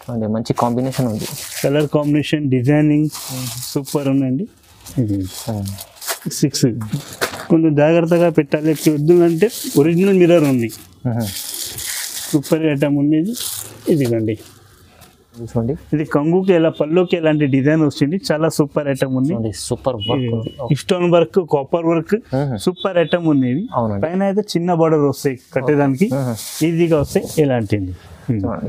చూడండి మంచి కాంబినేషన్ ఉంది కలర్ కాంబినేషన్ డిజైనింగ్ సూపర్ ఉందండి ఇది సిక్స్ కొంచెం జాగ్రత్తగా పెట్టాలి వద్దులంటే ఒరిజినల్ మిర్రర్ ఉంది సూపర్ ఐటమ్ ఉంది ఇది ఇదిగండి చూడండి ఇది కంగుకి ఎలా పళ్ళుకి ఎలాంటి డిజైన్ వచ్చింది చాలా సూపర్ ఐటమ్ ఉంది చూడండి సూపర్ వర్క్ ఉంది stone work copper work Mhm. Super item ఉంది ఇది అవునండి పైన అయితే చిన్న బార్డర్ వస్తాయి కట్టేదానికి Mhm. ఈజీగా వస్తాయి ఇలాంటిది ఇది. చూడండి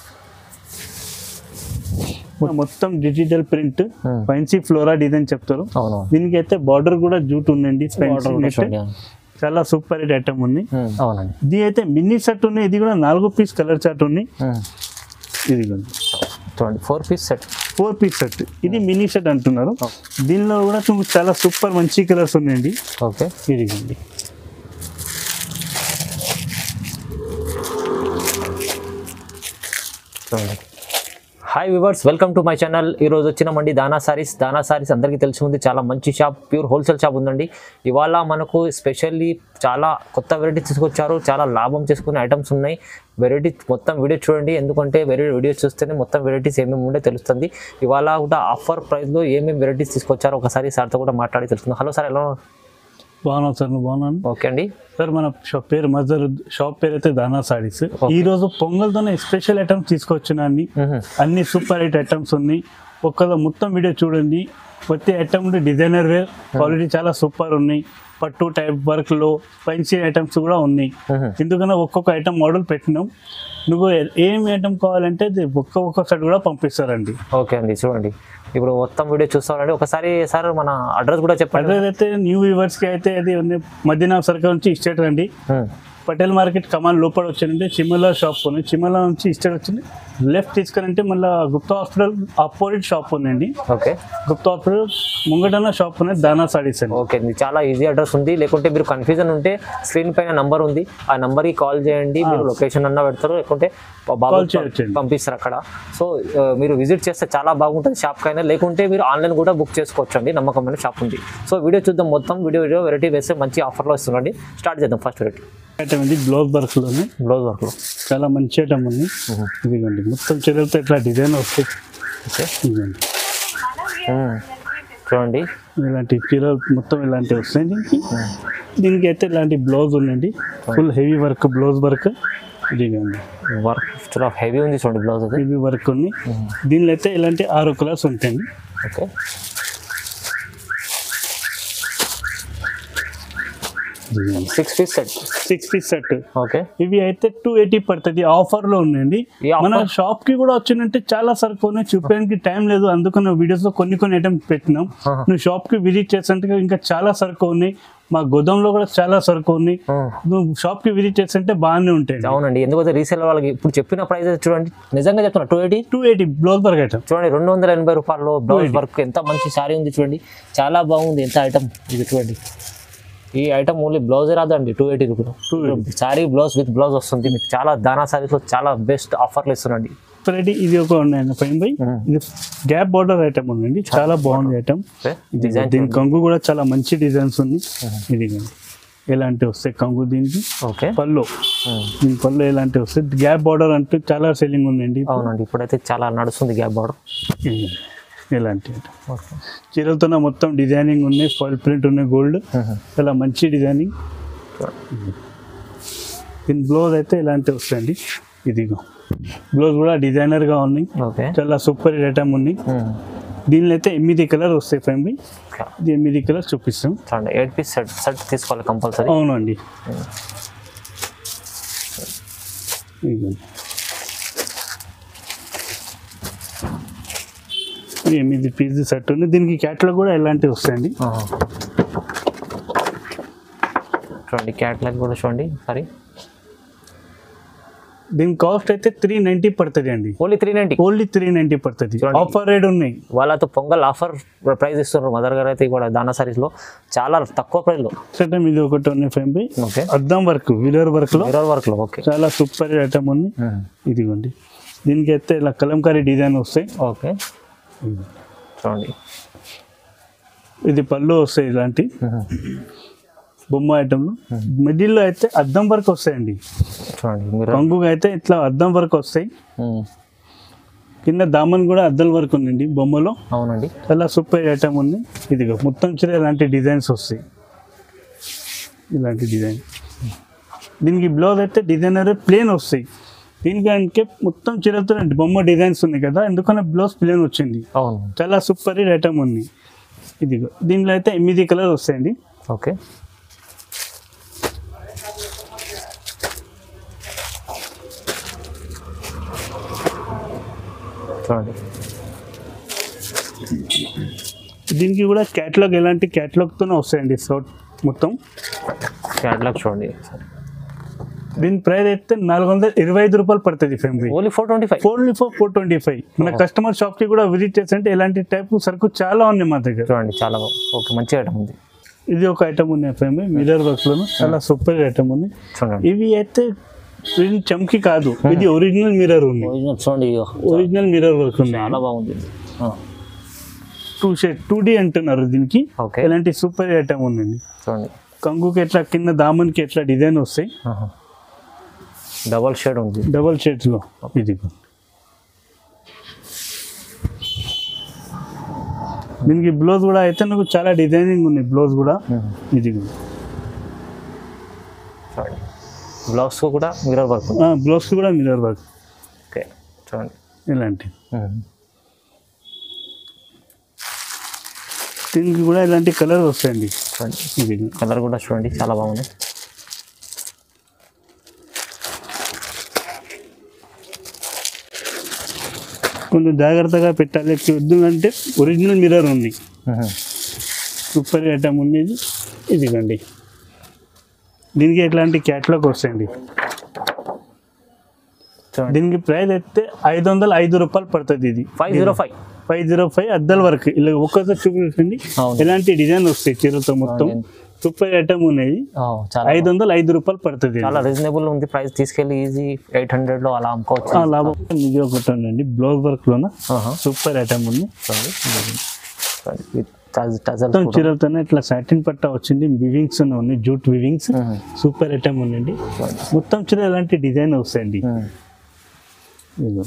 మొత్తం digital print Hmm. Fancy flora design చెప్తారు అవును దీనికి అయితే బార్డర్ కూడా జూట్ ఉందండి Border fancy కూడా net. చూడండి. చాలా సూపర్ హిట్ ఐటమ్ ఉంది ఉమ్, అవునండి ఇది అయితే మినీ సెట్ ఉంది ఇది కూడా నాలుగు పీస్ కలర్ చార్ట్ ఉంది ఉమ్, ఇది చూడండి four piece set four piece set ఇది మినీ సెట్ అంటున్నారు దీనిలో కూడా చూ- చాలా సూపర్ మంచి కలర్స్ ఉన్నాయండి ఓకే ఇదిగోండి చూడండి hi viewers welcome to my channel ఈరోజు వచ్చినామండి దానా సారీస్ దానా సారీస్ అందరికీ తెలిసి ఉంది చాలా మంచి షాప్ ప్యూర్ హోల్సేల్ షాప్ ఉందండి ఇవాళ మనకు స్పెషల్లీ చాలా కొత్త వెరైటీస్ తీసుకొచ్చారు చాలా లాభం చేసుకునే ఐటమ్స్ ఉన్నాయి వెరైటీ మొత్తం వీడియో చూడండి ఎందుకంటే వేరే వీడియో చూస్తేనే మొత్తం వెరైటీస్ ఏమేమి ఉండే తెలుస్తుంది ఇవాళ కూడా ఆఫర్ ప్రైస్లో ఏమేమి వెరైటీస్ తీసుకొచ్చారో ఒకసారి సార్తో కూడా మాట్లాడి తెలుస్తుంది హలో సార్ ఎలా ఉన్నారు? బాగున్నాను సార్ నువ్వు బాగున్నాను ఓకే అండి సార్ మన షాప్ పేరు మదర్ షాప్ పేరు అయితే దానా సారీస్ ఈ రోజు పొంగల్తోనే స్పెషల్ ఐటమ్స్ తీసుకొచ్చిన అన్ని మ్మ్. అన్ని సూపర్ హిట్ ఐటమ్స్ ఉన్నాయి ఒక్క మొత్తం వీడియో చూడండి ప్రతి ఐటమ్ డిజైనర్ వేర్ క్వాలిటీ చాలా సూపర్ ఉన్నాయి పట్టు టైప్ వర్క్ లో ఫైన్సీ ఐటమ్స్ కూడా ఉన్నాయి మ్మ్. ఎందుకన్నా ఒక్కొక్క ఐటమ్ మోడల్ పెట్టినాం నువ్వు ఏం ఐటమ్ కావాలంటే అది ఒక్క ఒక్క సెట్ కూడా పంపిస్తారండి ఓకే అండి చూడండి ఇప్పుడు మొత్తం వీడియో చూస్తామండి ఒకసారి సార్ మన అడ్రస్ కూడా చెప్పండి అడ్రస్ అయితే న్యూ వ్యూవర్స్ కి అయితే అది ఉంది. మదీనా సర్కిల్ నుంచి ఇస్టేట్ రండి ఉమ్, పటేల్ మార్కెట్ కమాన్ లోపల వచ్చానంటే చిమ్మల షాప్ ఉంది చిమ్మల నుంచి ఇస్టేట్ వచ్చింది లెఫ్ట్ తీసుకురంటే మళ్ళీ గుప్తా హాస్పిటల్ ఆపోజిట్ షాప్ ఉందండి ఓకే గుప్తా హాస్పిటల్ ముంగటన్న షాప్ ఉన్నది దానా సారీస్ అండి ఓకే ఇది చాలా ఈజీ అడ్రస్ ఉంది లేకుంటే మీరు కన్ఫ్యూజన్ ఉంటే స్క్రీన్ పైన నంబర్ ఉంది ఆ నంబర్కి కాల్ చేయండి మీరు లొకేషన్ అన్న పెడతారు లేకుంటే బాబు Call చేయొచ్చండి. పంపిస్తారు అక్కడ సో ఆ, మీరు విజిట్ చేస్తే చాలా బాగుంటుంది షాప్ కైనా లేకుంటే మీరు ఆన్లైన్ కూడా బుక్ చేసుకోవచ్చు అండి నమ్మకమైన షాప్ ఉంది సో వీడియో చూద్దాం మొత్తం వీడియో వీడియో వెరైటీ వేస్తే మంచి ఆఫర్లో ఇస్తుందండి స్టార్ట్ చేద్దాం ఫస్ట్ వెరైటీ ఐటమ్ ఇది బ్లౌజ్ వర్క్ లోనే బ్లౌజ్ వర్క్లో చాలా మంచి ఐటమ్ ఉంది ఇదిగోండి మొత్తం చీరలతో ఇట్లా డిజైన్ వస్తాయి ఓకే ఇదిగోండి చూడండి ఇలాంటి చీరలు మొత్తం ఇలాంటివి వస్తాయి దీనికి దీనికి అయితే ఇలాంటి బ్లౌజ్ ఉందండి full heavy work blouse work ఇదిగోండి వర్క్ చాలా హెవీ ఉంది చూడండి బ్లౌజ్ అది హెవీ వర్క్ ఉంది దీనిలో అయితే ఇలాంటి ఆరు కలర్స్ ఉంటాయండి okay six piece set six piece set okay ఇవి అయితే టూ ఎయిటీ పడుతుంది ఆఫర్ లో ఉందండి ఈ offer- మన షాప్ కి కూడా వచ్చిందంటే చాలా సరుకు ఉన్నాయి చూపించడానికి టైం లేదు అందుకని వీడియోస్ లో కొన్ని కొన్ని ఐటమ్స్ పెట్టినాం ఆహా. నువ్వు షాప్ కి విజిట్ చేస్తుంటే ఇంకా చాలా సరుకు ఉన్నాయి మా గోదాంలో కూడా చాలా సరుకు ఉన్నాయి నువ్వు షాప్ కి విజిట్ చేస్తుంటే బాగానే ఉంటాయి అవునండి ఎందుకంటే రీసేల్ వాళ్ళకి ఇప్పుడు చెప్పిన ప్రైస్ చూడండి నిజంగా చెప్తున్నా two eighty two eighty blouse work item చూడండి రెండు వందల ఎనభై రూపాయల్లో బ్లౌజ్ వర్క్ ఎంత మంచి శారీ ఉంది చూడండి చాలా బాగుంది ఎంత ఐటమ్ ఇది చూడండి ఈ ఐటమ్ ఓన్లీ బ్లౌజే రాదండి two eighty rupees sari blouse with blouse వస్తుంది మీకు చాలా దానా శారీస్లో చాలా బెస్ట్ ఆఫర్లు ఇస్తున్నాండి వెరైటీ ఇది ఒక ఉన్నాయండి పైన బై ఇది గ్యాప్ బార్డర్ ఐటమ్ ఉందండి చాలా బాగుంది ఐటమ్ ఓకే ఇది డిజైన్ దీని కంగు కూడా చాలా మంచి డిజైన్స్ ఉంది ఇది ఎలాంటి వస్తాయి కంగు దీనికి ఓకే పళ్ళు దీని పళ్ళు ఎలాంటి వస్తాయి గ్యాప్ బార్డర్ అంటూ చాలా సెల్లింగ్ ఉందండి అవునండి ఇప్పుడైతే చాలా నడుస్తుంది గ్యాప్ బార్డర్ ఇది ఎలాంటి చీరలతో మొత్తం డిజైనింగ్ ఉన్నాయి ఫాయిల్ ప్రింట్ ఉన్నాయి గోల్డ్ చాలా మంచి డిజైనింగ్ దీని బ్లౌజ్ అయితే ఇలాంటి వస్తాయండి ఇదిగో బ్లౌజ్ కూడా డిజైనర్ గా ఉన్నాయి ఓకే చాలా సూపర్ ఐటమ్ ఉంది దీనిలో అయితే ఎనిమిది కలర్ వస్తాయి ఫ్యామిలీ ఇది ఎనిమిది కలర్ చూపిస్తాం చూడండి ఎయిట్ పీస్ సెట్ సెట్ తీసుకోవాలి కంపల్సరీ అవునండి ఇదిగో. ఇది ఎనిమిది పీస్ సెట్ ఉంది దీనికి క్యాట్లాగ్ కూడా ఇలాంటివి వస్తాయండి చూడండి క్యాట్లాగ్ కూడా చూడండి సారీ దీని కాస్ట్ అయితే త్రీ నైంటీ పడుతుంది అండి only three ninety only three ninety పడుతుంది చూడండి. ఆఫర్ రేట్ ఉన్నాయి వాళ్ళతో పొంగల్ ఆఫర్ ప్రైస్ ఇస్తున్నారు మదర్ గారు అయితే కూడా దానా సారీస్లో చాలా తక్కువ ప్రైస్లో సెట్ ఇది ఒకటి ఉన్నాయి ఫైవ్ బై ఓకే అద్దం వర్క్ విలర్ వర్క్ లో మిర్రర్ వర్క్లో ఓకే చాలా సూపర్ ఐటమ్ ఉంది ఇదిగోండి దీనికి అయితే ఇలా కలంకారీ డిజైన్ వస్తాయి ఓకే చూడండి ఇది పళ్ళు వస్తాయి ఇలాంటి బొమ్మ ఐటమ్లు మిడిల్లో అయితే అద్దం వర్క్ వస్తాయండి చూడండి మిర్రర్ కంగుగా అయితే ఇట్లా అద్దం వర్క్ వస్తాయి కింద దామన్ కూడా అద్దల వరకు ఉందండి బొమ్మలో అవునండి చాలా సూపర్ ఐటమ్ ఉంది ఇదిగో మొత్తం చీర ఇలాంటి డిజైన్స్ వస్తాయి ఇలాంటి డిజైన్ దీనికి బ్లౌజ్ అయితే డిజైనర్ ప్లేన్ వస్తాయి దీనికంటే మొత్తం చీరతో బొమ్మ డిజైన్స్ ఉంది కదా ఎందుకన్నా బ్లౌజ్ ప్లేన్ వచ్చింది అవును చాలా సూపర్ ఐటమ్ ఉంది ఇదిగో దీనిలో అయితే ఎనిమిది కలర్ వస్తాయండి ఓకే చూడండి దీనికి కూడా క్యాటలాగ్ ఎలాంటి క్యాటలాగ్తోనే వస్తాయండి షర్ట్ మొత్తం క్యాట్లాగ్ చూడండి దీని ప్రైస్ అయితే నాలుగు వందల ఇరవై ఐదు రూపాయలు పడుతుంది family only four twenty five only four four twenty five మన కస్టమర్ షాప్ కి కూడా విజిట్ చేస్తుంటే ఇలాంటి టైప్ సరుకు చాలా ఉన్నాయి మా దగ్గర చూడండి చాలా ఓకే మంచి ఐటమ్ ఉంది ఇది ఒక ఐటమ్ ఉన్నాయి ఫ్యామిలీ మిర్రర్ వర్క్ లోను చాలా సూపర్ ఐటమ్ ఉంది చూడండి ఇవి అయితే ప్రింట్ చమ్కి కాదు ఇది ఒరిజినల్ మిర్రర్ ఉంది ఒరిజినల్ చూడండి ఇగో. ఒరిజినల్ మిర్రర్ వర్క్ ఉంది చాలా బాగుంది ఆ, టూ షేడ్ టూ డి అంటున్నారు దీనికి ఓకే ఇలాంటి సూపర్ ఐటమ్ ఉందండి చూడండి కంగుకి ఎట్లా కింద దామన్కి ఎట్లా డిజైన్ వస్తాయి ఆహా. డబల్ షేడ్ ఉంది డబల్ షేడ్స్ లో ఇది దీనికి బ్లౌజ్ కూడా అయితే నాకు చాలా డిజైనింగ్ ఉంది బ్లౌజ్ కూడా మ్మ్. ఇది చూడండి బ్లౌజ్ కూడా మిర్రర్ వర్క్ ఉంది బ్లౌజ్ కూడా మిర్రర్ వర్క్ ఓకే చూడండి ఇలాంటి మ్మ్. దీనికి కూడా ఇలాంటి కలర్ వస్తాయండి చూడండి ఇది కలర్ కూడా చూడండి చాలా బాగుంది కొంచెం జాగ్రత్తగా పెట్టాలి ఎందుకంటే ఒరిజినల్ మిర్రర్ ఉంది మ్మ్. సూపర్ ఐటమ్ ఉంది ఇది ఇదిగండి దీనికి ఎట్లాంటి క్యాట్లాగ్ వస్తాయండి చూడండి దీనికి ప్రైస్ అయితే ఐదు వందల ఐదు రూపాయలు పడుతుంది ఇది five zero five five zero five అద్దల వరకు ఇలా ఒక్కసారి చూపించండి అవును. ఎలాంటి డిజైన్ వస్తాయి చీరతో మొత్తం అవును. సూపర్ ఐటమ్ ఉన్నాయి ఆ, చాలా ఐదు వందల ఐదు రూపాయలు పడుతుంది ఇది. చాలా రీజనబుల్ ఉంది ప్రైస్ తీసుకెళ్ళి ఈజీ ఎయిట్ హండ్రెడ్ లో అలా అమ్ముకోవచ్చు ఆ, లాభం ఇది ఒకటి ఉందండి బ్లౌజ్ వర్క్ లోన ఆహా. సూపర్ ఐటమ్ ఉంది చూడండి చూడండి. విత్ టజ్- టజల్స్ మొత్తం కూడా. చీరలతోనే ఇట్లా సాటిన్ పట్ట వచ్చింది వివింగ్స్ ఉన్నాయి జూట్ వివింగ్స్ మ్మ్. సూపర్ ఐటమ్ ఉందండి చూడండి. మొత్తం చీర ఎలాంటి డిజైన్ వస్తాయండి మ్మ్. ఇదిగో.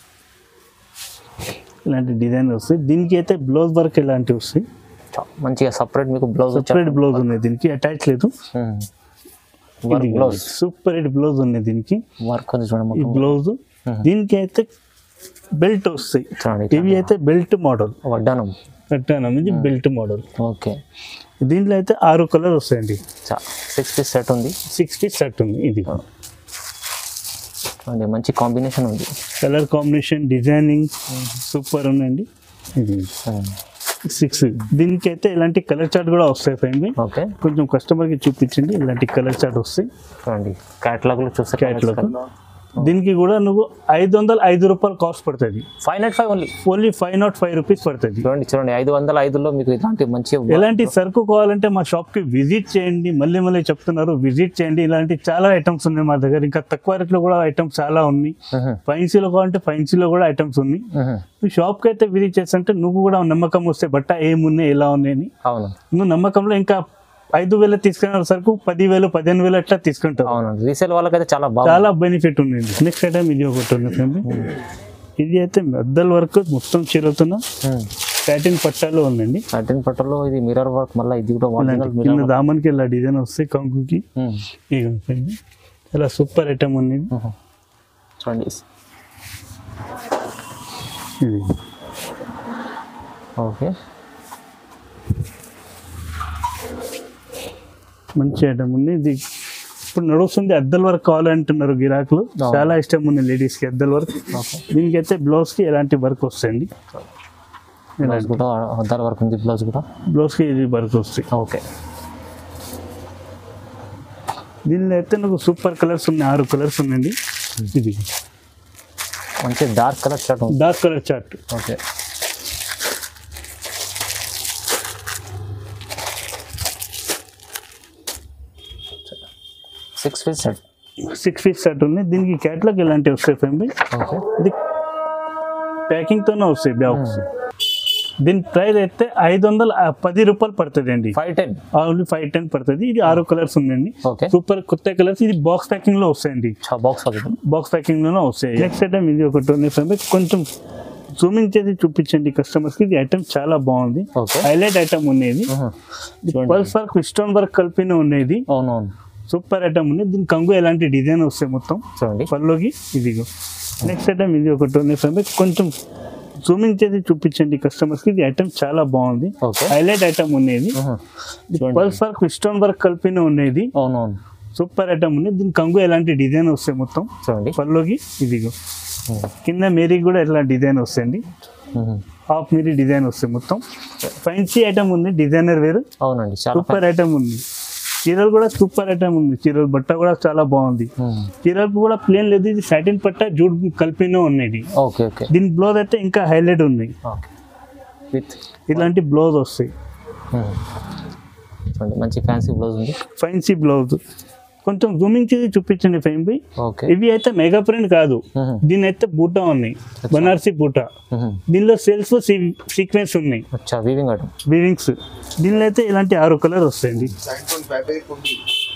ఇలాంటి డిజైన్ వస్తాయి దీనికి అయితే బ్లౌజ్ వర్క్ ఎలాంటివి వస్తాయి చా- మంచిగా సపరేట్ మీకు బ్లౌజ్ సపరేట్ బ్లౌజ్ ఉన్నాయి దీనికి అటాచ్ లేదు work blouse super hit blouse ఉన్నాయి దీనికి వర్క్ ఉంది చూడండి ఈ మొత్తం బ్లౌజ్ దీనికి అయితే బెల్ట్ వస్తాయి చూడండి ఇవి అయితే బెల్ట్ మోడల్ వడ్డానం కట్టాను ఇది బెల్ట్ మోడల్ ఓకే దీంట్లో అయితే ఆరు కలర్ వస్తాయండి చా సిక్స్ పీస్ సెట్ ఉంది సిక్స్ పీస్ సెట్ ఉంది ఇది చూడండి మంచి కాంబినేషన్ ఉంది కలర్ కాంబినేషన్ డిజైనింగ్ సూపర్ ఉందండి ఇది సిక్స్ దీనికి అయితే ఇలాంటి కలర్ చార్ట్ కూడా వస్తాయి ఫ్రెండ్ ఓకే కొంచెం కస్టమర్కి చూపించండి ఇలాంటి కలర్ చార్ట్ వస్తాయి చూడండి క్యాటలాగ్ లో చూస్తే క్యాట్లాగ్ దీనికి కూడా నువ్వు ఐదు వందల ఐదు రూపాయలు కాస్ట్ పడుతుంది five nought five only only five nought five rupees పడుతుంది చూడండి చూడండి ఐదు వందల ఐదులో మీకు ఇలాంటి మంచి ఎలాంటి సరుకు కావాలంటే మా షాప్కి విజిట్ చేయండి మళ్ళీ మళ్ళీ చెప్తున్నారు విజిట్ చేయండి ఇలాంటి చాలా ఐటమ్స్ ఉన్నాయి మా దగ్గర ఇంకా తక్కువ రేట్లో కూడా ఐటమ్స్ చాలా ఉన్నాయి మ్మ్. ఫైన్సీలో కావాలంటే ఫైన్సీలో కూడా ఐటమ్స్ ఉన్నాయి మ్మ్. నువ్వు షాప్కి అయితే విజిట్ చేస్తుంటే నువ్వు కూడా నమ్మకం వస్తే బట్ట ఏమున్నాయి ఎలా ఉన్నాయని అవును నువ్వు నమ్మకంలో ఇంకా ఐదు వేలు తీసుకున్న సరుకు పదివేలు పదిహేను వేలు అట్లా తీసుకుంటావు అవును రీసేల్ వాళ్ళకైతే చాలా బాగుంది చాలా బెనిఫిట్ ఉంది నెక్స్ట్ ఐటమ్ ఇది ఒకటి ఉంది ఫ్రెండ్ ఇది అయితే అద్దల వరకు మొత్తం చీరతున్న సాటిన్ పట్టాలో ఉందండి థర్టీన్ పట్టలో ఇది మిర్రర్ వర్క్ మళ్ళీ ఇది కూడా ఇలాంటి ఒరిజినల్ కింద మిర్రర్ దామన్కి ఇలా డిజైన్ వస్తాయి కంకుకి ఇక ఫ్రెండ్ ఇలా సూపర్ ఐటమ్ ఉంది చూడండి ఇది ఓకే మంచి ఐటమ్ ఉంది ఇది ఇప్పుడు నడుస్తుంది అద్దల వర్క్ కావాలంటున్నారు గిరాకులు అవును. చాలా ఇష్టం ఉంది లేడీస్కి అద్దల వర్క్ దీనికైతే బ్లౌజ్కి ఎలాంటి వర్క్ వస్తాయండి బ్లౌజ్ కూడా అద్దాల వర్క్ ఉంది బ్లౌజ్ కూడా బ్లౌజ్కి ఇది వర్క్ వస్తాయి ఓకే దీనిలో అయితే నాకు సూపర్ కలర్స్ ఉన్నాయి ఆరు కలర్స్ ఉన్నాయండి ఇది మంచి డార్క్ కలర్ షర్ట్ ఉంది dark colour chart okay six piece set six piece shirt ఉంది దీనికి క్యాట్లాగ్ ఇలాంటివి వస్తాయి ఫ్రెండ్ ఓకే ఇది ప్యాకింగ్తోనే వస్తాయి బ్యాగ్స్ దీని ప్రైస్ అయితే ఐదు వందల ఆ, పది రూపాయలు పడుతుంది అండి five ten only five ten పడుతుంది ఇది ఆరు కలర్స్ ఉందండి ఓకే సూపర్ కొత్త కలర్స్ ఇది బాక్స్ ప్యాకింగ్ లో వస్తాయండి బాక్స్ అవుతుంది బాక్స్ ప్యాకింగ్ లోనే వస్తాయి నెక్స్ట్ ఐటమ్ ఇది ఒకటి ఉంది ఫ్రెండ్ కొంచెం జూమింగ్ చేసి చూపించండి కస్టమర్స్ కి ఇది ఐటమ్ చాలా బాగుంది ఓకే హైలైట్ ఐటమ్ ఉన్నది పల్స్ వర్క్ స్టోన్ వర్క్ కలిపిన ఉన్నది అవునవును సూపర్ ఐటమ్ ఉంది దీని కంగు ఎలాంటి డిజైన్ వస్తాయి మొత్తం చూడండి పల్లోకి ఇదిగో నెక్స్ట్ ఐటమ్ ఇది ఒకటి ఉంది ఫ్రెండ్ కొంచెం జూమింగ్ చేసి చూపించండి కస్టమర్స్ కి ఇది ఐటమ్ చాలా బాగుంది ఓకే హైలైట్ ఐటమ్ ఉన్నది చూడండి పల్స్ వర్క్ స్టోన్ వర్క్ కలిపిన ఉన్నది అవునవును సూపర్ ఐటమ్ ఉంది దీని కంగు ఎలాంటి డిజైన్ వస్తాయి మొత్తం చూడండి పల్లోకి ఇదిగో కింద మేరీ కూడా ఎట్లా డిజైన్ వస్తాయండి హాఫ్ మీరీ డిజైన్ వస్తాయి మొత్తం ఫైన్సీ ఐటమ్ ఉంది డిజైనర్ వేరు అవునండి చాలా సూపర్ ఐటమ్ ఉంది చీరలు కూడా సూపర్ ఐటమ్ ఉంది చీరలు బట్ట కూడా చాలా బాగుంది ఉమ్. చీరలు కూడా ప్లేన్ లేదు ఇది సాటిన్ పట్ట జూడ్ కలిపిన ఉన్నాయి ఓకే ఓకే దీని బ్లౌజ్ అయితే ఇంకా హైలైట్ ఉంది ఓకే విత్ ఇలాంటి బ్లౌజ్ వస్తాయి ఉమ్. చూడండి మంచి ఫ్యాన్సీ బ్లౌజ్ ఉంది ఫైన్సీ బ్లౌజ్ కొంచెం జూమింగ్ చేసి చూపించండి ఫైన్ బై ఓకే ఇవి అయితే మెగా ప్రింట్ కాదు ఉహు. దీని అయితే బూటా ఉన్నాయి బనారసి బూటా ఉహు. దీనిలో సెల్ఫ్ సీక్వెన్స్ ఉన్నాయి అచ్చా వీవింగ్ ఐటమ్ వీవింగ్స్ దీనిలో అయితే ఇలాంటి ఆరు కలర్ వస్తాయండి సాయంత్రం ఫ్యాబ్రిక్ ఉంది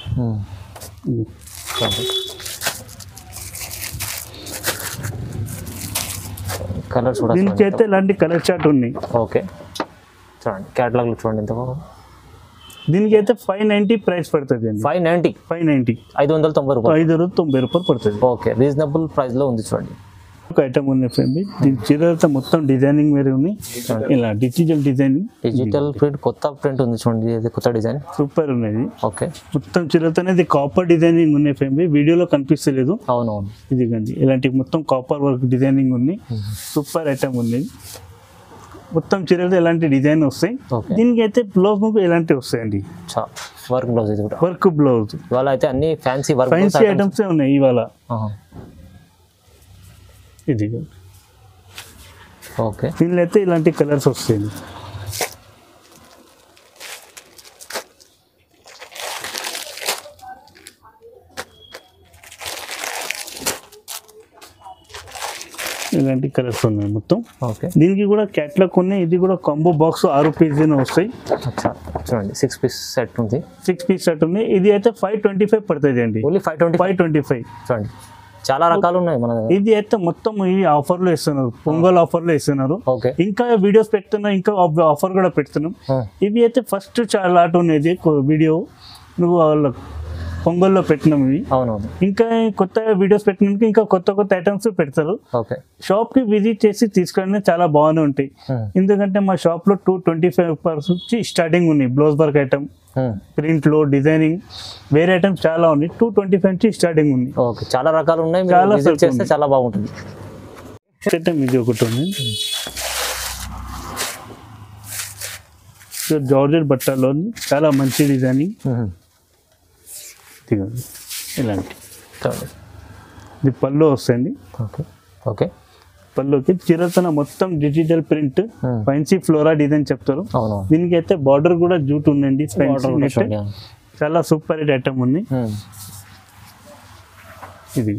చూడండి కలర్స్ కూడా దీనికి చూడండి అయితే ఇలాంటి కలర్ చార్ట్ ఉన్నాయి ఓకే చూడండి క్యాటలాగ్లో చూడండి ఎంత దీనికి అయితే ఫైవ్ నైన్టీ ప్రైస్ పడుతుంది అండి ఫైవ్ నైంటీ ఫైవ్ నైన్టీ ఐదు వందల తొంభై రూపాయలు ఐదు రోజు తొంభై రూపాయలు పడుతుంది ఓకే రీజనబుల్ ప్రైస్లో ఉంది చూడండి ఒక ఐటమ్ ఉంది ఫ్రెండ్ దీని చీర అయితే మొత్తం డిజైనింగ్ వేరే ఉంది ఇలా డిజిటల్ డిజైనింగ్ డిజిటల్ ప్రింట్ కొత్త ప్రింట్ ఉంది చూడండి ఇది కొత్త డిజైన్ సూపర్ ఉన్నది ఓకే మొత్తం చీరతో ఇది కాపర్ డిజైనింగ్ ఉన్నాయి ఫ్రెండ్ వీడియోలో కనిపిస్తలేదు అవునవును ఇది కండి ఇలాంటి మొత్తం కాపర్ వర్క్ డిజైనింగ్ ఉంది సూపర్ ఐటమ్ ఉంది మొత్తం చీరలతో ఎలాంటి డిజైన్ వస్తాయి ఓకే దీనికి అయితే బ్లౌజ్ ముగ్గు ఎలాంటివి వస్తాయండి చా వర్క్ బ్లౌజ్ ఇది కూడా వర్క్ బ్లౌజ్ ఇవాళ అయితే అన్ని ఫ్యాన్సీ వర్క్ ఫైన్సీ ఐటమ్స్ ఉన్నాయి ఇవాళ ఇది ఓకే దీనిలో అయితే ఇలాంటి కలర్స్ వస్తాయి ఇలాంటి కలర్స్ ఉన్నాయి మొత్తం ఓకే దీనికి కూడా క్యాట్లాగ్ ఉన్నాయి ఇది కూడా కాంబో బాక్స్ ఆరు పీస్ వస్తాయి అచ్చా చూడండి సిక్స్ పీస్ సెట్ ఉంది సిక్స్ పీస్ సెట్ ఉంది ఇది అయితే ఫైవ్ ట్వంటీ ఫైవ్ పడుతుంది అండి only five twenty five twenty five చూడండి చాలా రకాలు ఉన్నాయి మన దగ్గర ఇది అయితే మొత్తం ఈ ఆఫర్లో ఇస్తున్నారు పొంగల్ ఆఫర్లో ఇస్తున్నారు ఓకే ఇంకా వీడియోస్ పెడుతున్నాం ఇంకా ఆఫర్ కూడా పెడుతున్నాం Hmm. ఇవి అయితే ఫస్ట్ చాలా ఆట ఉన్నది వీడియో నువ్వు వాళ్ళ పొంగల్లో పెట్టినాం ఇవి అవునవును ఇంకా కొత్త వీడియోస్ పెట్టినాక ఇంకా కొత్త కొత్త ఐటమ్స్ పెడతారు ఓకే షాప్కి విజిట్ చేసి తీసుకెళ్ళిన చాలా బాగానే ఉంటాయి Hmm. ఎందుకంటే మా షాప్లో two twenty five percent starting ఉన్నాయి బ్లౌజ్ వర్క్ ఐటమ్ Hmm. ప్రింట్లో డిజైనింగ్ వేరే ఐటమ్స్ చాలా ఉన్నాయి టూ ట్వంటీ ఫైవ్ నుంచి స్టార్టింగ్ ఉంది ఓకే చాలా రకాలు ఉన్నాయి చాలా చాలా విజిట్ set చేస్తే ఉంది. చాలా బాగుంటుంది ఐటమ్ ఇది ఒకటి ఉంది సో జార్జెట్ బట్టలోని చాలా మంచి డిజైనింగ్ Mhm. ఇదిగోండి ఇలాంటి చూడండి ఇది పళ్ళు వస్తుంది ఓకే ఓకే పళ్ళుకి చిరతన మొత్తం digital print Hmm. Fancy flora design చెప్తారు అవునవును దీనికి అయితే బార్డర్ కూడా జూట్ ఉందండి Border fancy కూడా net. చూడండి. చాలా సూపర్ హిట్ ఐటమ్ ఉంది Hmm. ఇది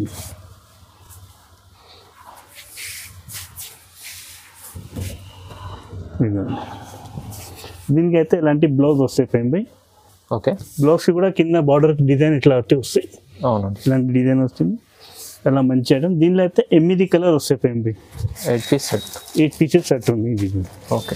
ఇదిగోండి. దీనికి అయితే ఇలాంటి బ్లౌజ్ వస్తాయి ఫ్రెండ్ బై ఓకే బ్లౌజ్ కూడా కింద బార్డర్ డిజైన్ ఇట్లా ఒకటి వస్తాయి అవునండి ఇలాంటి డిజైన్ వస్తుంది చాలా మంచి ఐటమ్ దీనిలో అయితే ఎనిమిది కలర్ వస్తాయి friend by eight piece set eight pieces set ఉంది ఇది ఓకే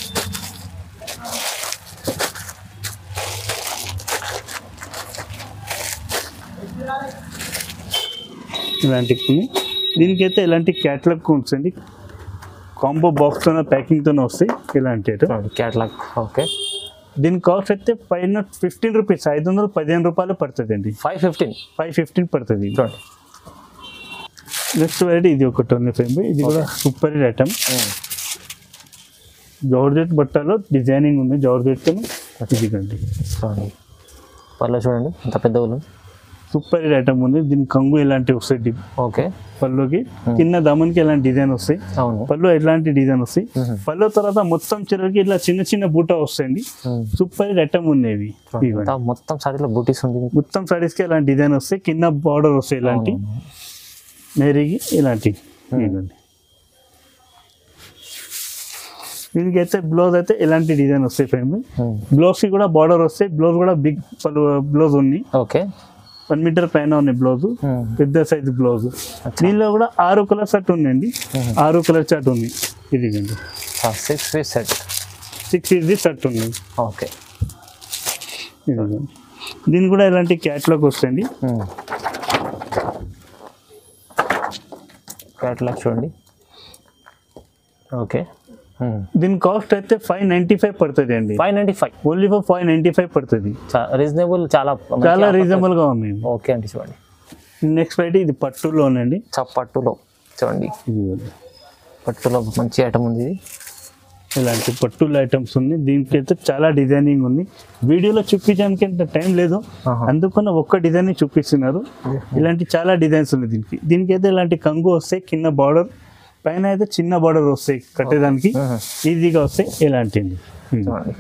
ఇలాంటి కొన్ని దీనికైతే ఇలాంటి క్యాటలాగ్ ఉంచండి కాంబో బాక్స్తో ప్యాకింగ్తోనే వస్తాయి ఇలాంటి ఐటమ్ చూడండి క్యాటలాగ్ ఓకే దీని కాస్ట్ అయితే పైన ఫిఫ్టీన్ రూపీస్ ఐదు వందలు పదిహేను రూపాయలు పడుతుంది అండి ఫైవ్ ఫిఫ్టీన్ ఫైవ్ ఫిఫ్టీన్ పడుతుంది చూడండి నెక్స్ట్ వెరైటీ ఇది ఒకటి ఉంది ఫ్రెండ్ ఇది కూడా సూపర్ ఐటమ్ జార్జెట్ బట్టలో డిజైనింగ్ ఉంది జార్జెట్తో ఇది కండి చూడండి పళ్ళు చూడండి ఎంత పెద్ద వాళ్ళు సూపర్ ఐటమ్ ఉంది దీని కంగు ఇలాంటివి వస్తాయి డి- ఓకే పళ్ళుకి కింద దమన్కి ఇలాంటి డిజైన్ వస్తాయి అవును పళ్ళు ఎలాంటి డిజైన్ వస్తాయి Mhm. పళ్ళు తర్వాత మొత్తం చిరకి ఇట్లా చిన్న చిన్న బూట వస్తాయండి Hmm. సూపర్ ఐటమ్ ఉంది ఇవి చూడండి. ఇవ్వండి. అంతా మొత్తం సారీలో బూటీస్ ఉంది మొత్తం సారీస్కి ఇలాంటి డిజైన్ వస్తాయి కింద బార్డర్ వస్తాయి ఇలాంటి మేరీకి ఇలాంటి ఇవ్వండి దీనికి అయితే బ్లౌజ్ అయితే ఇలాంటి డిజైన్ వస్తాయి ఫ్రెండ్ Hmm. బ్లౌజ్కి కూడా బార్డర్ వస్తాయి బ్లౌజ్ కూడా బిగ్ బ్లౌజ్ ఉంది ఓకే వన్ మీటర్ పైన ఉన్నాయి బ్లౌజ్ Hmm. పెద్ద సైజు బ్లౌజ్ దీనిలో కూడా ఆరు కలర్ షర్ట్ ఉందండి ఆరు కలర్ షర్ట్ ఉంది ఇది సిక్స్ పీస్ సెట్ సిక్స్ ఇది షర్ట్ ఉంది ఓకే ఇదిగోండి. దీని కూడా ఇలాంటి క్యాట్లాగ్ వస్తాయండి క్యాట్లాగ్ చూడండి ఓకే దీని కాస్ట్ అయితే ఫైవ్ నైంటీ ఫైవ్ పడుతుంది అండి five ninety five only for five ninety five పడుతుంది రీజనబుల్ చాలా మంచి చాలా offer. రీజనబుల్ గా ఉంది ఓకే అండి చూడండి నెక్స్ట్ అయితే ఇది పట్టులో ఉందండి చప్పట్టులో చూడండి ఇదిగోండి. పట్టులో మంచి ఐటమ్ ఉంది ఇది ఇలాంటి పట్టుల ఐటమ్స్ ఉంది దీనికి అయితే చాలా డిజైనింగ్ ఉంది వీడియోలో చూపించడానికి అంత టైం లేదు ఆహా. అందుకని ఒక్క డిజైన్ చూపిస్తున్నారు ఇలాంటి చాలా డిజైన్స్ ఉన్నాయి దీనికి దీనికి అయితే ఇలాంటి కంగు వస్తాయి కింద బార్డర్ పైన అయితే చిన్న బార్డర్ వస్తాయి కట్టేదానికి ఆహా. ఈజీగా వస్తాయి ఇలాంటివి చూడండి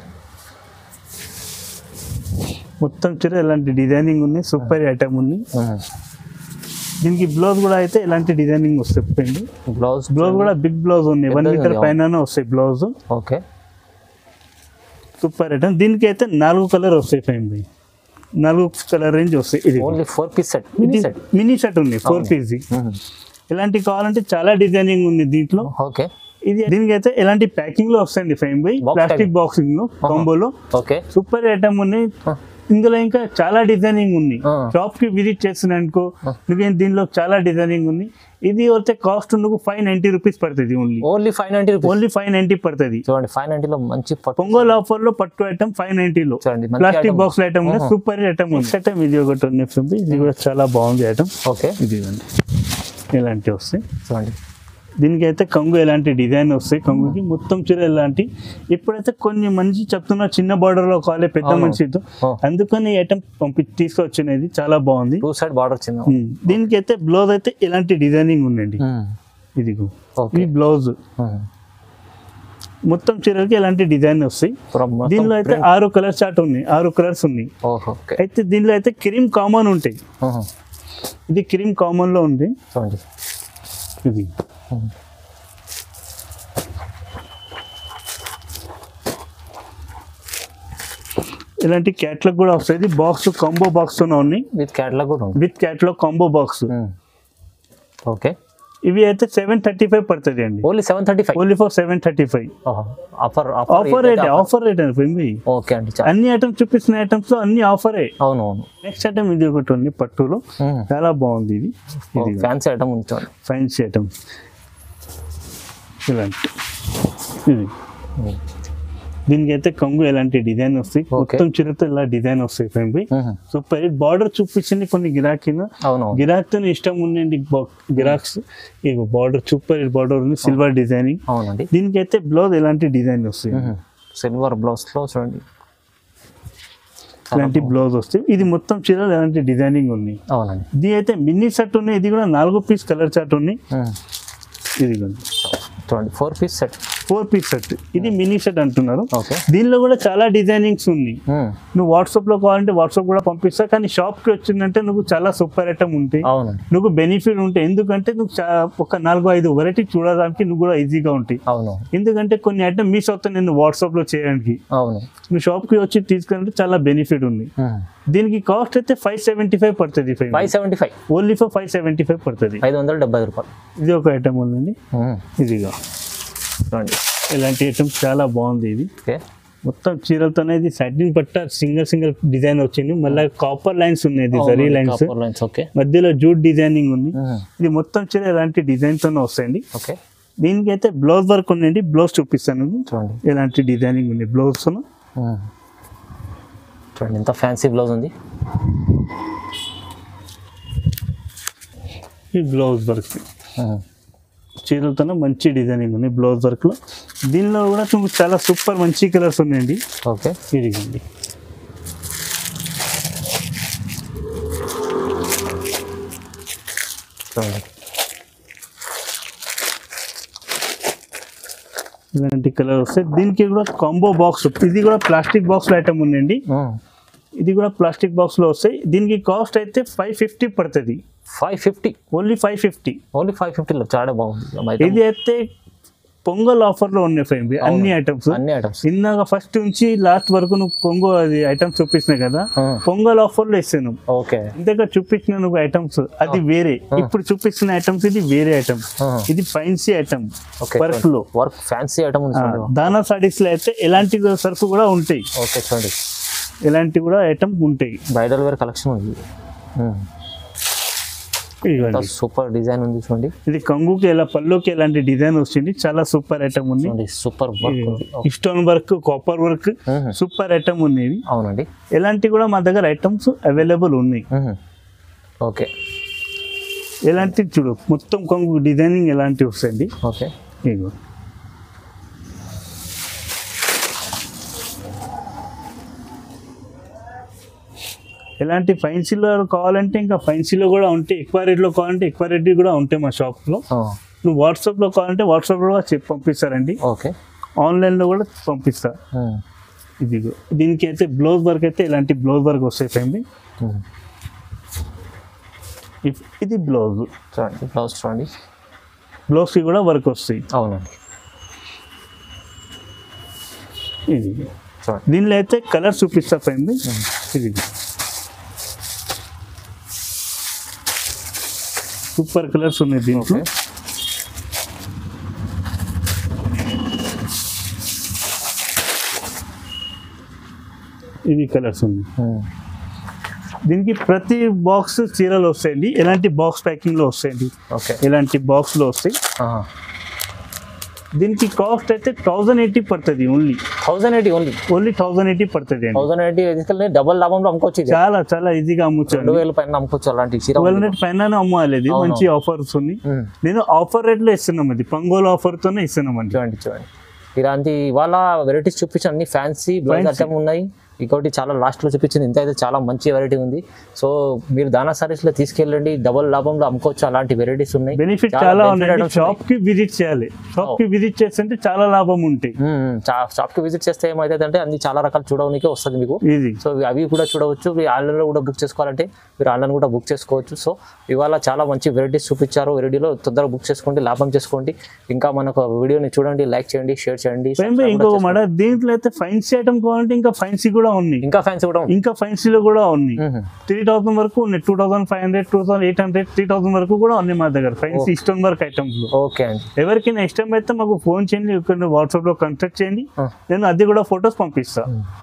మొత్తం చీర ఇలాంటి డిజైనింగ్ ఉంది సూపర్ ఐటమ్ ఉంది దీనికి బ్లౌజ్ కూడా అయితే ఇలాంటి డిజైనింగ్ వస్తాయి బ్లౌజ్ బ్లౌజ్ కూడా బిగ్ బ్లౌజ్ ఉంది వన్ పెద్దది మీటర్ ఉంది, పైన వస్తాయి బ్లౌజ్ ఓకే సూపర్ ఐటమ్ దీనికి అయితే నాలుగు కలర్ వస్తాయి ఫైన్ బై నాలుగు కలర్ రేంజ్ వస్తాయి ఇది only four piece set mini set mini set ఉంది ఫోర్ పీస్ ఇలాంటి కావాలంటే చాలా డిజైనింగ్ ఉంది దీంట్లో ఓకే ఇది దీనికి అయితే ఎలాంటి ప్యాకింగ్ లో వస్తాయండి fine by Box plastic packing. Boxing లో కాంబోలో ఓకే సూపర్ ఐటమ్ ఉన్నాయి Huh. ఇందులో ఇంకా చాలా డిజైనింగ్ ఉంది Ah. షాప్ కి విజిట్ చేస్తున్నా అనుకో నువ్వు దీనిలో చాలా డిజైనింగ్ ఉంది ఇది వస్తే కాస్ట్ నువ్వు ఫైవ్ నైన్టీ రూపీస్ పడుతుంది only only five ninety rupees only five ninety పడుతుంది చూడండి ఫైవ్ నైన్టీలో మంచి పట్టు పొంగల్ ఆఫర్ లో పట్టు ఐటమ్ ఫైవ్ నైన్టీలో చూడండి మంచి ప్లాస్టిక్ item. బాక్స్ ఐటమ్ ఆహా. సూపర్ ఐటమ్ ఉంది ఐటమ్ ఇది ఒకటి ఉంది ఫ్రెండ్. ఇది కూడా చాలా బాగుంది ఐటమ్ ఓకే ఇది ఇవ్వండి ఇలాంటివి వస్తాయి చూడండి దీనికి అయితే కంగు ఎలాంటి డిజైన్ వస్తాయి కంగుకి మొత్తం చీర ఎలాంటి ఇప్పుడైతే కొన్ని మంచి చెప్తున్నా చిన్న బార్డర్ లో కాలే పెద్ద అవును. మంచితో Oh. అందుకని ఈ ఐటమ్ పంపి తీసుకొచ్చినది చాలా బాగుంది టూ సైడ్ బార్డర్ వచ్చింది ఉమ్. దీనికి అయితే బ్లౌజ్ అయితే ఇలాంటి డిజైనింగ్ ఉందండి ఇదిగో ఓకే ఈ బ్లౌజ్ మొత్తం చీరలకి ఇలాంటి డిజైన్ వస్తాయి దీనిలో అయితే ఆరు కలర్ చార్ట్ ఉంది ఆరు కలర్స్ ఉన్నాయి ఓకే అయితే దీనిలో అయితే క్రీమ్ కామన్ ఉంటాయి ఇది క్రీమ్ కామన్ లో ఉంది చూడండి ఇది ఇలాంటి క్యాట్లాగ్ కూడా వస్తుంది బాక్స్ కాంబో బాక్స్ తో ఉన్నాయి విత్ క్యాటలాగ్ కూడా ఉంది with catalogue combo box okay ఇవి అయితే సెవెన్ థర్టీ ఫైవ్ పడుతుంది అండి only seven thirty five only for seven thirty five offer offer rate offer rate అండి ఓకే అండి చా- అన్ని ఐటమ్స్ చూపిస్తున్న ఐటమ్స్ లో అన్ని ఆఫరే అవును అవును నెక్స్ట్ ఐటమ్ ఇది ఒకటి ఉంది పట్టులో చాలా బాగుంది ఇది ఇది ఫ్యాన్సీ ఐటమ్ ఉంది చూడండి ఫ్యాన్సీ ఐటమ్ ఇలాంటి ఇది దీనికి అయితే కంగు ఎలాంటి డిజైన్ వస్తాయి Okay. మొత్తం చిరత ఇలా డిజైన్ వస్తాయి ఫ్రెండ్ సూపర్ బార్డర్ చూపించింది కొన్ని గిరాకీను అవును అవును గిరాక్తో ఇష్టం ఉండండి గిరాక్స్ ఈ బార్డర్ సూపర్ బార్డర్ ఉంది సిల్వర్ డిజైనింగ్ అవునండి దీనికి అయితే బ్లౌజ్ ఎలాంటి డిజైన్ వస్తాయి సిల్వర్ బ్లౌజ్ లో చూడండి ఇలాంటి బ్లౌజ్ వస్తాయి ఇది మొత్తం చీరలు ఎలాంటి డిజైనింగ్ ఉంది అవునండి ఇది అయితే మినీ సెట్ ఉన్నాయి ఇది కూడా నాలుగు పీస్ కలర్ చార్ట్ ఉన్నాయి ఉమ్. ఇది కూడా చూడండి four piece set four piece set ఇది మినీ సెట్ అంటున్నారు ఓకే దీనిలో కూడా చాలా డిజైనింగ్స్ ఉంది నువ్వు వాట్సాప్ లో కావాలంటే వాట్సాప్ కూడా పంపిస్తా కానీ షాప్ కి వచ్చిందంటే నువ్వు చాలా సూపర్ ఐటమ్ ఉంటాయి అవునండి నువ్వు బెనిఫిట్ ఉంటాయి ఎందుకంటే నువ్వు చా- ఒక నాలుగు ఐదు వెరైటీ చూడడానికి నువ్వు కూడా ఈజీగా ఉంటాయి అవును ఎందుకంటే కొన్ని ఐటమ్ మిస్ అవుతాయి నేను వాట్సాప్ లో చేయడానికి అవును నువ్వు షాప్ కి వచ్చి తీసుకుంటే చాలా బెనిఫిట్ ఉంది దీనికి కాస్ట్ అయితే ఫైవ్ సెవెంటీ ఫైవ్ పడుతుంది five seventy five only for five seventy five పడుతుంది ఐదు వందల డెబ్బై ఐదు రూపాయలు ఇది ఒక ఐటమ్ ఉందండి ఉమ్. ఇదిగా చూడండి ఇలాంటి ఐటమ్స్ చాలా బాగుంది ఇది ఓకే మొత్తం చీరలతోనే ఇది సైటింగ్ పట్ట సింగిల్ సింగిల్ డిజైన్ వచ్చింది మళ్ళీ కాపర్ లైన్స్ ఉన్నాయి ఇది జరీ లైన్స్ లైన్స్ ఓకే మధ్యలో జూట్ డిజైనింగ్ ఉంది ఉమ్. ఇది మొత్తం చీర ఇలాంటి డిజైన్ తోనే వస్తాయండి ఓకే దీనికి అయితే బ్లౌజ్ వర్క్ ఉందండి బ్లౌజ్ చూపిస్తాను చూడండి ఇలాంటి డిజైనింగ్ ఉంది బ్లౌజ్ ఉమ్. చూడండి ఎంత ఫ్యాన్సీ బ్లౌజ్ ఉంది ఈ బ్లౌజ్ వర్క్ ఉమ్. చీరలతోనే మంచి డిజైనింగ్ ఉంది బ్లౌజ్ వర్క్ లో దీనిలో కూడా మీకు చాలా సూపర్ మంచి కలర్స్ ఉన్నాయండి ఓకే ఇదిగోండి చూడండి ఇలాంటి కలర్ వస్తాయి దీనికి కూడా కాంబో బాక్స్ ఇది కూడా ప్లాస్టిక్ బాక్స్ లో ఐటమ్ ఉందండి ఉమ్. ఇది కూడా ప్లాస్టిక్ బాక్స్ లో వస్తాయి దీనికి కాస్ట్ అయితే ఫైవ్ ఫిఫ్టీ పడుతుంది five fifty only five fifty only five ఫిఫ్టీలో చాలా బాగుంది ఇది అయితే పొంగల్ ఆఫర్ లో ఉన్నాయి ఫ్రెండ్ అన్ని ఐటమ్స్ అన్ని ఐటమ్స్ ఇందాక ఫస్ట్ నుంచి లాస్ట్ వరకు నువ్వు కొంగు అది ఐటమ్స్ చూపించినాయి కదా పొంగల్ ఆఫర్ లో ఇస్తాను ఓకే ఇందాక చూపించిన నువ్వు ఐటమ్స్ అది వేరే ఇప్పుడు చూపించిన ఐటమ్స్ ఇది వేరే ఐటమ్ ఇది ఫైన్సీ ఐటమ్ ఓకే వర్క్ లో వర్క్ ఫ్యాన్సీ ఐటమ్ ఉంది చూడండి దానా సాడీస్ లో అయితే ఎలాంటి సరుకు కూడా ఉంటాయి ఓకే చూడండి ఎలాంటి కూడా ఐటమ్ ఉంటాయి బ్రైడల్ వేర్ కలెక్షన్ ఉంది ఇవ్వండి సూపర్ డిజైన్ ఉంది చూడండి ఇది కంగుకి ఎలా పళ్ళుకి ఎలాంటి డిజైన్ వచ్చింది చాలా సూపర్ ఐటమ్ ఉంది చూడండి సూపర్ వర్క్ ఉంది స్టోన్ వర్క్ కాపర్ వర్క్ మ్మ్. సూపర్ ఐటమ్ ఉంది ఇవి. అవునండి ఎలాంటి కూడా మా దగ్గర ఐటమ్స్ అవైలబుల్ ఉన్నాయి మ్మ్. ఓకే ఎలాంటి చూడు మొత్తం కొంగు డిజైనింగ్ ఎలాంటి వస్తాయండి ఓకే ఇగో ఎలాంటి ఫైన్సీలో కావాలంటే ఇంకా ఫైన్సీలో కూడా ఉంటాయి ఎక్కువ రేట్లో కావాలంటే ఎక్కువ రేట్ కూడా ఉంటాయి మా షాప్లో ఆ, నువ్వు వాట్సాప్లో కావాలంటే వాట్సాప్లో కూడా చెప్పి పంపిస్తారండి ఓకే ఆన్లైన్లో కూడా పంపిస్తా మ్మ్. ఇదిగో దీనికి అయితే బ్లౌజ్ వర్క్ అయితే ఇలాంటి బ్లౌజ్ వర్క్ వస్తాయి ఫ్రెండ్ మ్మ్. ఇది బ్లౌజ్ చూడండి బ్లౌజ్ చూడండి బ్లౌజ్కి కూడా వర్క్ వస్తాయి అవునండి ఇది చూడండి దీనిలో అయితే కలర్ చూపిస్తా ఫ్రెండ్ ఇది సూపర్ కలర్స్ ఉన్నాయి దీంట్లో ఓకే ఇవి కలర్స్ ఉన్నాయి మ్మ్. దీనికి ప్రతి బాక్స్ చీరలు వస్తాయండి ఎలాంటి బాక్స్ ప్యాకింగ్ లో వస్తాయండి ఓకే ఎలాంటి బాక్స్ లో వస్తాయి ఆహా. దీనికి కాస్ట్ అయితే థౌజండ్ ఎయిటీ పడుతుంది only thousand eighty only only thousand eighty పడుతుంది అండి థౌజండ్ ఎయిటీ తీసుకెళ్ళి డబల్ లాభంలో అమ్ముకోవచ్చు ఇది చాలా చాలా ఈజీగా అమ్ముచ్చు రెండు వేల పైన అమ్ముకోవచ్చు అలాంటి చీర ట్వెల్వ్ హండ్రెడ్ పైన అమ్మాలి ఇది అవును. మంచి ఆఫర్స్ ఉన్నాయి మ్మ్. నేను ఆఫర్ రేట్ లో ఇస్తున్నాం అది పంగోల్ ఆఫర్ తోనే ఇస్తున్నాం అండి చూడండి చూడండి ఇలాంటి ఇవాళ వెరైటీస్ చూపించాను అన్ని ఫ్యాన్సీ బ్లౌజ్ Fancy. ఐటమ్ ఉన్నాయి ఇంకోటి చాలా లాస్ట్లో చూపించింది ఇంత అయితే చాలా మంచి వెరైటీ ఉంది సో మీరు దానా సారీస్ లో తీసుకెళ్ళండి డబల్ లాభంలో అమ్ముకోవచ్చు అలాంటి వెరైటీస్ ఉన్నాయి బెనిఫిట్ చాలా చాలా benefit ఉన్నాయి items షాప్ కి విజిట్ చేయాలి షాప్ కి విజిట్ చేస్తుంటే చాలా లాభం ఉంటాయి షాప్ కి విజిట్ చేస్తే ఏమైతే అన్ని చాలా రకాలు చూడడానికి వస్తుంది మీకు ఇది సో ఇవి- అవి కూడా చూడవచ్చు మీరు ఆన్లైన్లో కూడా బుక్ చేసుకోవాలంటే మీరు ఆన్లైన్ కూడా బుక్ చేసుకోవచ్చు సో ఇవాళ చాలా మంచి వెరైటీస్ చూపించారు వెరైటీలో తొందరగా బుక్ చేసుకోండి లాభం చేసుకోండి ఇంకా మనకు వీడియోని చూడండి లైక్ చేయండి షేర్ చేయండి పైన subscribe కూడా ఇంకొక చేసుకోండి. మాట దీంట్లో అయితే ఫైన్సీ ఐటమ్ కావాలంటే ఇంకా ఫైన్సీ కూడా ఉన్నాయి ఇంకా ఫ్యాన్స్ కూడా ఉంది ఇంకా ఫైన్సీలో కూడా ఉన్నాయి మ్మ్. త్రీ థౌసండ్ వరకు ఉన్నాయి two thousand five hundred two thousand eight hundred three thousand వరకు కూడా ఉన్నాయి మా దగ్గర ఫైన్సీ స్టోన్ వర్క్ ఐటమ్స్ లో ఓకే అండి ఎవరికైనా ఇష్టం అయితే మాకు ఫోన్ చేయండి ఇక్కడ వాట్సాప్ లో కాంటాక్ట్ చేయండి ఆ. నేను అది కూడా ఫొటోస్ పంపిస్తా